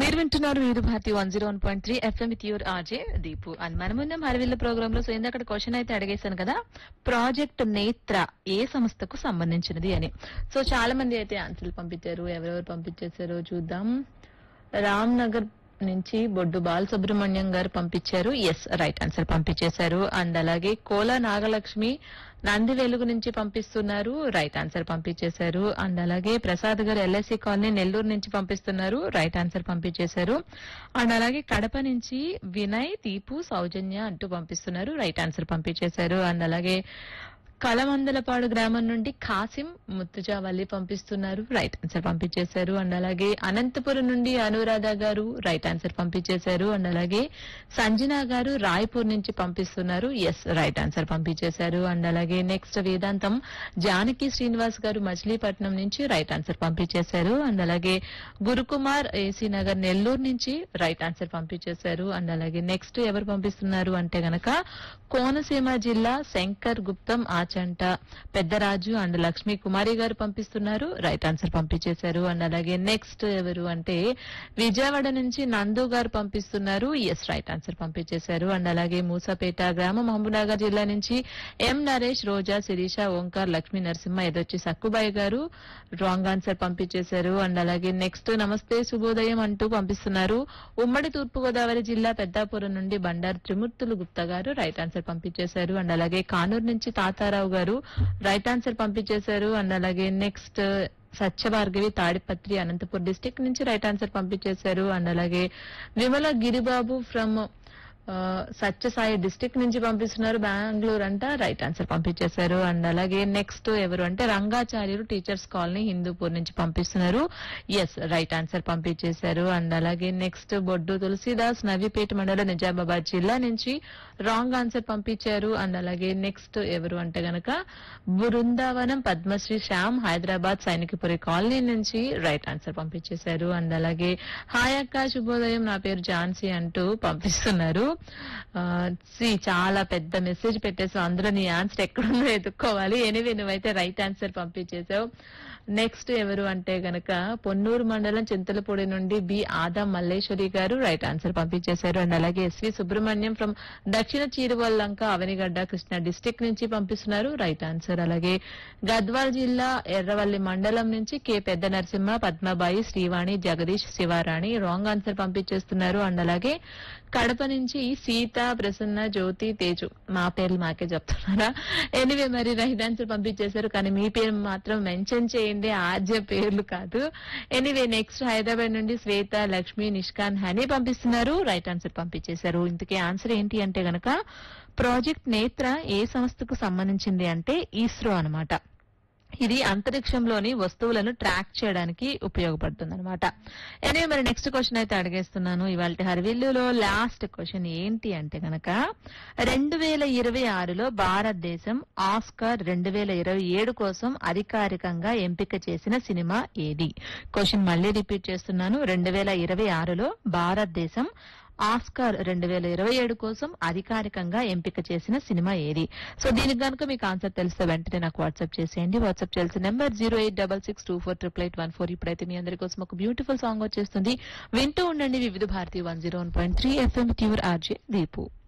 మీరు వింటున్నారు వీరు Bharati one zero one point three FM with your RJ Deepu and మనమున్న హరివిల్ల ప్రోగ్రామ్ లో సో ఇందాక క్వశ్చన్ అయితే అడిగేశాను కదా ప్రాజెక్ట్ నేత్ర ఏ సంస్థకు సంబంధించినది అని సో చాలా మంది అయితే ఆన్సర్లు పంపించారు ఎవరెవరు పంపించేశారో చూద్దాం రామ్ నగర్ నుంచి బొడ్డు బాలసుబ్రహ్మణ్యం గారు పంపించారు ఎస్ రైట్ ఆన్సర్ పంపించేశారు అండ్ అలాగే కోల నాగలక్ష్మి నంది వెలుగు నుంచి పంపిస్తున్నారు రైట్ ఆన్సర్ పంపించేశారు అండ్ అలాగే ప్రసాద్ గారు ఎల్ఐసి కాలనీ నెల్లూరు నుంచి పంపిస్తున్నారు రైట్ ఆన్సర్ పంపించేశారు అండ్ అలాగే కడప నుంచి వినయ్ దీపు సౌజన్య అంటూ పంపిస్తున్నారు రైట్ ఆన్సర్ పంపించేశారు అండ్ అలాగే కలమందలపాడు గ్రామం నుండి కాసిం ముత్తుజావల్లి పంపిస్తున్నారు రైట్ ఆన్సర్ పంపించేశారు అండ్ అలాగే అనంతపురం నుండి అనురాధ గారు రైట్ ఆన్సర్ పంపించేశారు అండ్ అలాగే సంజన గారు రాయ్పూర్ నుంచి పంపిస్తున్నారు ఎస్ రైట్ ఆన్సర్ పంపించేశారు అండ్ అలాగే నెక్స్ట్ వేదాంతం జానకి శ్రీనివాస్ గారు మచిలీపట్నం నుంచి రైట్ ఆన్సర్ పంపించేశారు అండ్ అలాగే గురుకుమార్ ఏసీ నగర్ నెల్లూరు నుంచి రైట్ ఆన్సర్ పంపించేశారు అండ్ అలాగే నెక్స్ట్ ఎవరు పంపిస్తున్నారు అంటే గనక కోనసీమ జిల్లా శంకర్ గుప్తం ఆచంట పెద్దరాజు అండ్ లక్ష్మీ కుమారి గారు పంపిస్తున్నారు రైట్ ఆన్సర్ పంపించేశారు అండ్ అలాగే నెక్స్ట్ ఎవరు అంటే విజయవాడ నుంచి నందు గారు పంపిస్తున్నారు ఎస్ రైట్ ఆన్సర్ పంపించేశారు అండ్ అలాగే మూసాపేట గ్రామం మహబూబ్నగర్ జిల్లా నుంచి ఎం నరేష్ రోజా శిరీష ఓంకార్ లక్ష్మీ నరసింహ ఎదొచ్చి సక్కుబాయి గారు రాంగ్ ఆన్సర్ పంపించేశారు అండ్ అలాగే నెక్స్ట్ నమస్తే శుభోదయం అంటూ పంపిస్తున్నారు ఉమ్మడి తూర్పు గోదావరి జిల్లా పెద్దాపురం నుండి బండారు త్రిమూర్తులు గుప్తా గారు రైట్ ఆన్సర్ పంపించేశారు అండ్ అలాగే కానూరు నుంచి తాతారావు గారు రైట్ ఆన్సర్ పంపించేశారు అండ్ అలాగే నెక్స్ట్ సత్యభార్గవి తాడిపత్రి అనంతపూర్ డిస్టిక్ నుంచి రైట్ ఆన్సర్ పంపించేశారు అండ్ అలాగే విమల గిరిబాబు ఫ్రమ్ సత్యసాయి డిస్టిక్ నుంచి పంపిస్తున్నారు బెంగళూరు అంట రైట్ ఆన్సర్ పంపించేశారు అండ్ అలాగే నెక్స్ట్ ఎవరు అంటే రంగాచార్యులు టీచర్స్ కాలనీ హిందూపూర్ నుంచి పంపిస్తున్నారు ఎస్ రైట్ ఆన్సర్ పంపించేశారు అండ్ అలాగే నెక్స్ట్ బొడ్డు తులసిదాస్ నవీపేట మండలం నిజామాబాద్ జిల్లా నుంచి రాంగ్ ఆన్సర్ పంపించారు అండ్ అలాగే నెక్స్ట్ ఎవరు అంటే గనక బృందావనం పద్మశ్రీ శ్యామ్ హైదరాబాద్ సైనికపురి కాలనీ నుంచి రైట్ ఆన్సర్ పంపించేశారు అండ్ అలాగే హాయ్ అక్క శుభోదయం నా పేరు ఝాన్సీ అంటూ పంపిస్తున్నారు ఆ, see, చాలా పెద్ద మెసేజ్ పెట్టేసావు అందులో నీ ఆన్సర్ ఎక్కడుందో ఎదుక్కోవాలి ఎనివే నువ్వైతే రైట్ ఆన్సర్ పంపించేసావు నెక్స్ట్ ఎవరు అంటే గనక పొన్నూరు మండలం చింతలపూడి నుండి బి ఆదా మల్లేశ్వరి గారు రైట్ ఆన్సర్ పంపించేశారు అండ్ అలాగే ఎస్వి సుబ్రహ్మణ్యం ఫ్రమ్ దక్షిణ చీరువల్లంక అవనిగడ్డ కృష్ణ డిస్టిక్ నుంచి పంపిస్తున్నారు రైట్ ఆన్సర్ అలాగే గద్వాల్ జిల్లా ఎర్రవల్లి మండలం నుంచి కె పెద్ద నరసింహ పద్మబాయి శ్రీవాణి జగదీష్ శివారాణి రాంగ్ ఆన్సర్ పంపించేస్తున్నారు అండ్ అలాగే కడప నుంచి సీత ప్రసన్న జ్యోతి తేజు మా పేర్లు మాకే చెప్తున్నారా ఎనివే మరి రైట్ ఆన్సర్ పంపించేశారు కానీ మీ పేరు మాత్రం మెన్షన్ చేయండి ఆద్య పేర్లు కాదు ఎనివే నెక్స్ట్ హైదరాబాద్ నుండి శ్వేత లక్ష్మి నిష్కాన్ హనీ పంపిస్తున్నారు రైట్ ఆన్సర్ పంపించేశారు ఇంతకీ ఆన్సర్ ఏంటి అంటే గనక ప్రాజెక్ట్ నేత్ర ఏ సంస్థకు సంబంధించింది అంటే ఇస్రో అన్నమాట ఇది అంతరిక్షంలోని వస్తువులను ట్రాక్ చేయడానికి ఉపయోగపడుతుంది అనమాట ఎనివే మరి నెక్స్ట్ క్వశ్చన్ అయితే అడిగేస్తున్నాను ఇవాళ హరివిల్లులో లాస్ట్ క్వశ్చన్ ఏంటి అంటే గనక రెండు వేల ఇరవై ఆరులో భారతదేశం ఆస్కార్ రెండు వేల ఇరవై ఏడు కోసం అధికారికంగా ఎంపిక చేసిన సినిమా ఏది క్వశ్చన్ మళ్ళీ రిపీట్ చేస్తున్నాను రెండు వేల ఇరవై ఆరులో భారతదేశం ఆస్కార్ రెండు వేల ఇరవై ఏడు కోసం అధికారికంగా ఎంపిక చేసిన సినిమా ఏది సో దీనికి కనుక మీకు ఆన్సర్ తెలిస్తే వెంటనే నాకు వాట్సాప్ చేసేయండి వాట్సాప్ చేయాల్సిన number zero eight double six two four triple eight one four ఇప్పుడైతే మీ అందరి కోసం ఒక బ్యూటిఫుల్ సాంగ్ వచ్చేస్తుంది వింటూ ఉండండి Vividh Bharati one zero one point three FM your RJ Deepu